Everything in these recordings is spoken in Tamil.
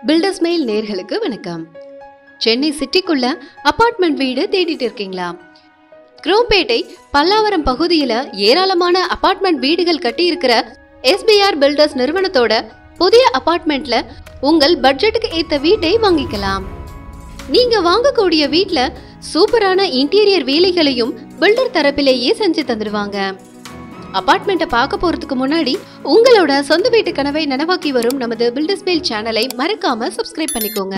பில்டர்ஸ் மெயில் நேர்களுக்கு வணக்கம் சென்னை சிட்டிக்குள்ள அபார்ட்மெண்ட் வீடு தேடிட்டு இருக்கீங்களா குரோம்பேட்டை பல்லாவரம் பகுதியில ஏராளமான அபார்ட்மெண்ட் வீடுகள் கட்டி இருக்கிற எஸ்பிஆர் பில்டர்ஸ் நிறுவனத்தோட புதிய அபார்ட்மெண்ட்ல உங்கள் பட்ஜெட்டுக்கு ஏத்த வீட்டை வாங்கிக்கலாம் நீங்க வாங்கக்கூடிய வீட்ல சூப்பரான இன்டீரியர் வேலைகளையும் பில்டர் தரப்பிலேயே செஞ்சு தந்துடுவாங்க அபார்ட்மெண்ட்டை பார்க்க போறதுக்கு முன்னாடி உங்களோட சொந்த வீட்டு கனவை நனவாக்கி வரும் நமது பில்டர்ஸ் மேல் சேனலை மறக்காம சப்ஸ்கிரைப் பண்ணிக்கோங்க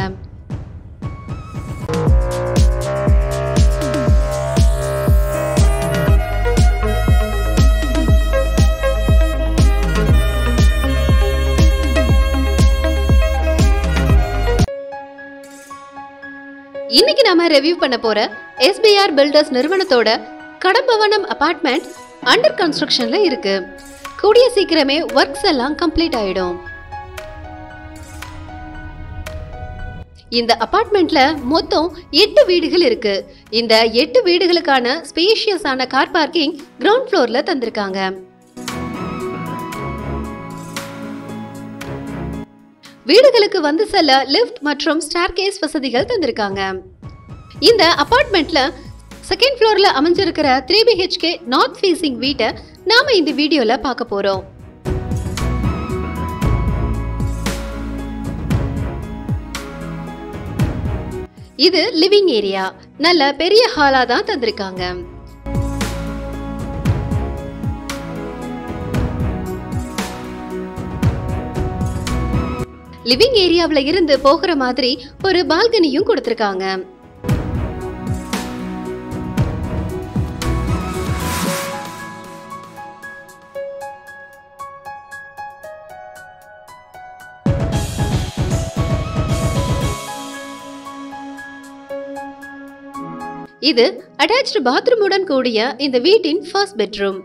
இன்னைக்கு நாம ரிவ்யூ பண்ண போற எஸ்பிஆர் பில்டர்ஸ் நிறுவனத்தோட கடம்பவனம் அபார்ட்மெண்ட் அண்டர் கன்ஸ்ட்ரக்ஷன்ல இருக்கு கூடிய சீக்கிரமே ஒர்க்ஸ் எல்லாம் கம்ப்ளீட் ஆயிடும் இந்த அபார்ட்மெண்ட்ல மொத்தம் எட்டு வீடுகள் இருக்கு இந்த எட்டு வீடுகளுக்கான ஸ்பேஷியஸான கார் பார்க்கிங் கிரவுண்ட் ஃப்ளோர்ல தந்திருக்காங்க வீடுகளுக்கு வந்து செல்ல லிஃப்ட் மற்றும் ஸ்டார்கேஸ் வசதிகள் தந்திருக்காங்க இந்த அபார்ட்மெண்ட்ல செகண்ட் ஃப்ளோர்ல அமைஞ்சிருக்கிற த்ரீ பிஹெச்கே நார்த் ஃபேசிங் வீட்டை நாம இந்த வீடியோல பார்க்க போறோம் இது லிவிங் ஏரியா நல்ல பெரிய ஹாலா தான் தந்திருக்காங்க லிவிங் ஏரியாவுல இருந்து போகிற மாதிரி ஒரு பால்கனியும் கொடுத்திருக்காங்க இது அட்டாச்டு பாத்ரூமுடன் கூடிய இந்த வீட்டின் ஃபர்ஸ்ட் பெட்ரூம்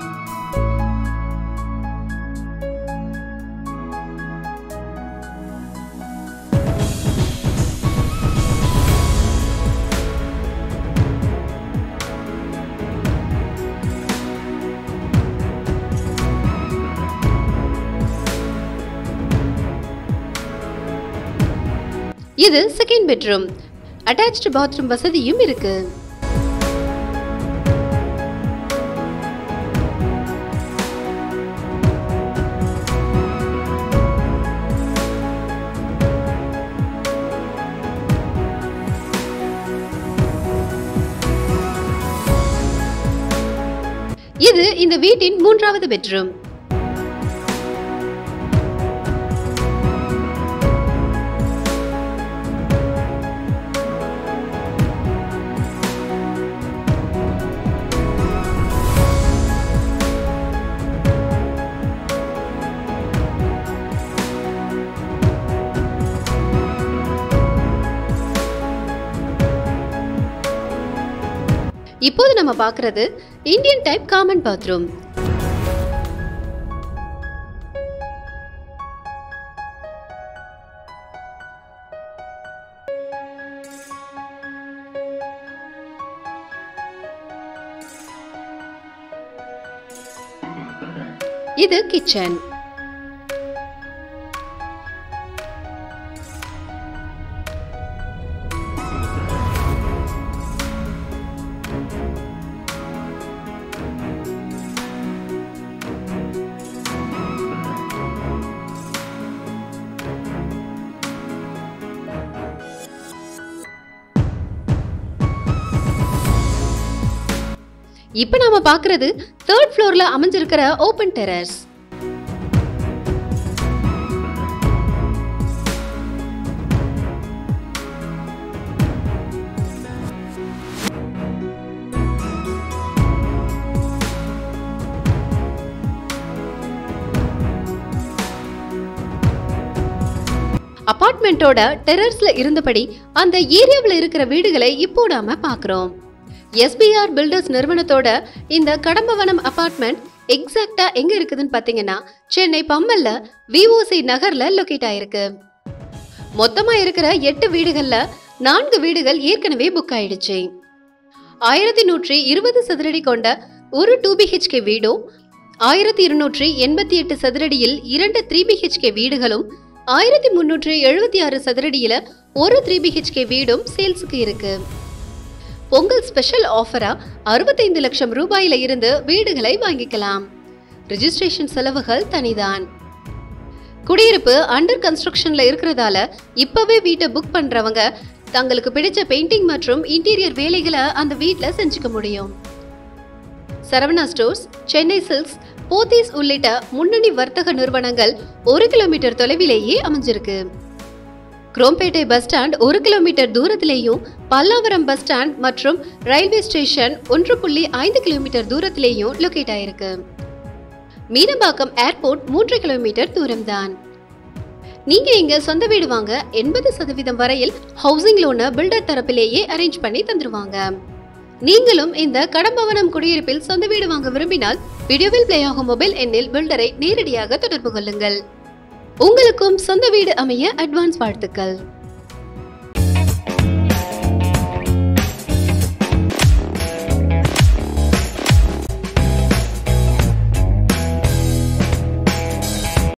இது செகண்ட் பெட்ரூம் அட்டாச்டு பாத்ரூம் வசதியும் இருக்கு இது இந்த வீட்டின் மூன்றாவது பெட்ரூம் இப்போது நம்ம பார்க்கிறது இந்தியன் டைப் காமன் பாத்ரூம் இது கிச்சன் இப்போ நாம பார்க்கிறது தேர்ட் ஃப்ளோர்ல அமைஞ்சிருக்கிற ஓபன் டெரஸ் அபார்ட்மெண்ட்டோட டெரர்ஸ்ல இருந்தபடி அந்த ஏரியாவில் இருக்கிற வீடுகளை இப்போ நாம பார்க்குறோம் எஸ்பிஆர் பில்டர்ஸ் நிறுவனத்தோட இந்த கடம்பவனம் அபார்ட்மெண்ட் எக்ஸாக்டா எங்க இருக்குதுன்னு பாத்தீங்கன்னா சென்னை பம்மல்ல விஓசி நகர்ல லொக்கேட் ஆயிருக்கு மொத்தமா இருக்கிற எட்டு வீடுகள்ல நான்கு வீடுகள் ஏற்கனவே புக் ஆயிடுச்சு ஆயிரத்தி நூற்றி இருபது சதுரடி கொண்ட ஒரு டூ பிஹெச்கே வீடும் ஆயிரத்தி இருநூற்றி எண்பத்தி எட்டு சதுரடியில் இரண்டு த்ரீ பிஹெச்கே வீடுகளும் ஆயிரத்தி முன்னூற்று எழுபத்தி ஆறு சதுரடியில ஒரு த்ரீ பிஹெச்கே வீடும் சேல்ஸுக்கு இருக்கு பொங்கல் ஸ்பெஷல் ஆஃபரா அறுபத்தைந்து லட்சம் ரூபாயில இருந்து வீடுகளை வாங்கிக்கலாம் ரிஜிஸ்ட்ரேஷன் செலவுகள் தனிதான் குடியிருப்பு அண்டர் கன்ஸ்ட்ரக்ஷன்ல இருக்கிறதால இப்பவே வீட்டை புக் பண்றவங்க தங்களுக்கு பிடிச்ச பெயிண்டிங் மற்றும் இன்டீரியர் வேலைகளை அந்த வீட்ல செஞ்சுக்க முடியும் சரவணா ஸ்டோர்ஸ் சென்னை சில்க்ஸ் போத்தீஸ் உள்ளிட்ட முன்னணி வர்த்தக நிறுவனங்கள் ஒரு கிலோமீட்டர் தொலைவிலேயே அமைஞ்சிருக்கு குரோம்பேட்டை பஸ் ஸ்டாண்ட் ஒரு கிலோமீட்டர் தூரத்திலேயும் பல்லாவரம் பஸ் ஸ்டாண்ட் மற்றும் ரயில்வே ஸ்டேஷன் ஒன்று புள்ளி ஐந்து கிலோமீட்டர் தூரத்திலேயும் லொக்கேட் ஆயிருக்கு மீனம்பாக்கம் ஏர்போர்ட் மூன்று கிலோமீட்டர் தூரம்தான் நீங்க இங்க சொந்த வீடு வாங்க எண்பது சதவீதம் வரையில் ஹவுசிங் லோனை பில்டர் தரப்பிலேயே அரேஞ்ச் பண்ணி தந்துருவாங்க நீங்களும் இந்த கடம்பவனம் குடியிருப்பில் சொந்த வீடு வாங்க விரும்பினால் வீடியோவில் பிளே ஆகும் மொபைல் எண்ணில் பில்டரை நேரடியாக தொடர்பு கொள்ளுங்கள் உங்களுக்கும் சொந்த வீடு அமைய அட்வான்ஸ் வாழ்த்துக்கள்